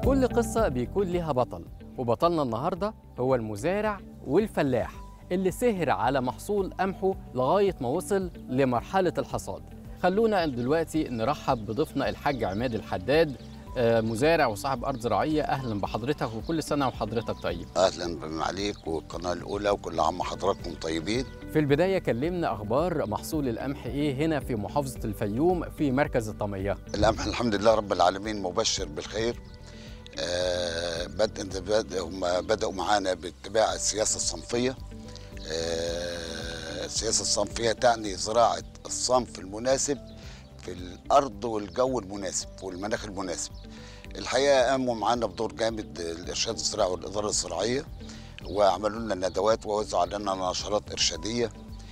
كل قصة بيكون ليها بطل وبطلنا النهاردة هو المزارع والفلاح اللي سهر على محصول قمحه لغاية ما وصل لمرحلة الحصاد خلونا دلوقتي نرحب بضيفنا الحاج عماد الحداد آه، مزارع وصاحب أرض زراعية أهلا بحضرتك وكل سنة وحضرتك طيب اهلا بما عليك والقناه الاولى وكل عام وحضراتكم طيبين في البداية كلمنا أخبار محصول القمح إيه هنا في محافظة الفيوم في مركز الطمية القمح الحمد لله رب العالمين مبشر بالخير آه بد بد هم بداوا معانا باتباع السياسه الصنفيه آه السياسه الصنفيه تعني زراعه الصنف المناسب في الارض والجو المناسب والمناخ المناسب الحقيقه قاموا معانا بدور جامد الارشاد الزراعي والاداره الزراعيه وعملوا لنا ندوات ووزعوا علينا نشرات ارشاديه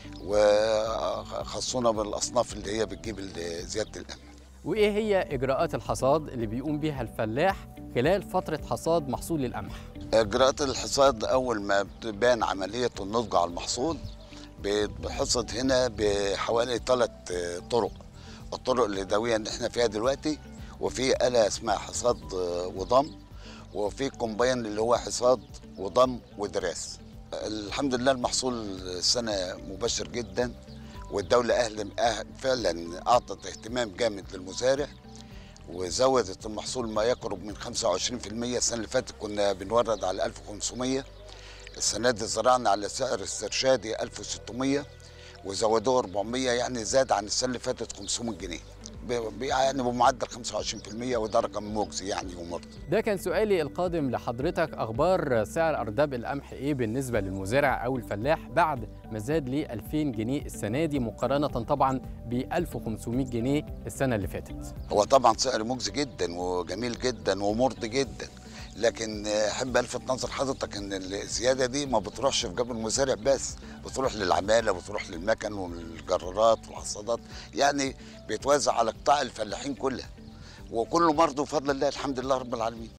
وخصونا بالاصناف اللي هي بتجيب زياده القمح وإيه هي إجراءات الحصاد اللي بيقوم بيها الفلاح خلال فترة حصاد محصول القمح اجراءات الحصاد اول ما بتبان عمليه النضج على المحصول بحصد هنا بحوالي ثلاث طرق الطرق اليدويه اللي احنا فيها دلوقتي وفي آلة اسمها حصاد وضم وفي كومباين اللي هو حصاد وضم ودراس الحمد لله المحصول السنة مبشر جدا والدولة أهل أهل فعلا أعطت اهتمام جامد للمزارع وزودت المحصول ما يقرب من 25% السنة اللي فاتت كنا بنورد على 1500 السنة دي زرعنا على سعر استرشادي 1600 وزودوه 400 يعني زاد عن السنة اللي فاتت 500 جنيه ب- يعني بمعدل 25% وده رقم مجزي يعني ومرضي ده كان سؤالي القادم لحضرتك أخبار سعر أرداب القمح إيه بالنسبة للمزارع أو الفلاح بعد ما زاد ل 2000 جنيه السنة دي مقارنة طبعا ب 1500 جنيه السنة اللي فاتت هو طبعا سعر مجزي جدا وجميل جدا ومرضي جدا لكن احب الفت نظر حضرتك ان الزياده دي ما بتروحش في جبل المزارع بس بتروح للعماله بتروح للمكن والجرارات والحصادات يعني بيتوزع على قطاع الفلاحين كلها وكله برضه بفضل الله الحمد لله رب العالمين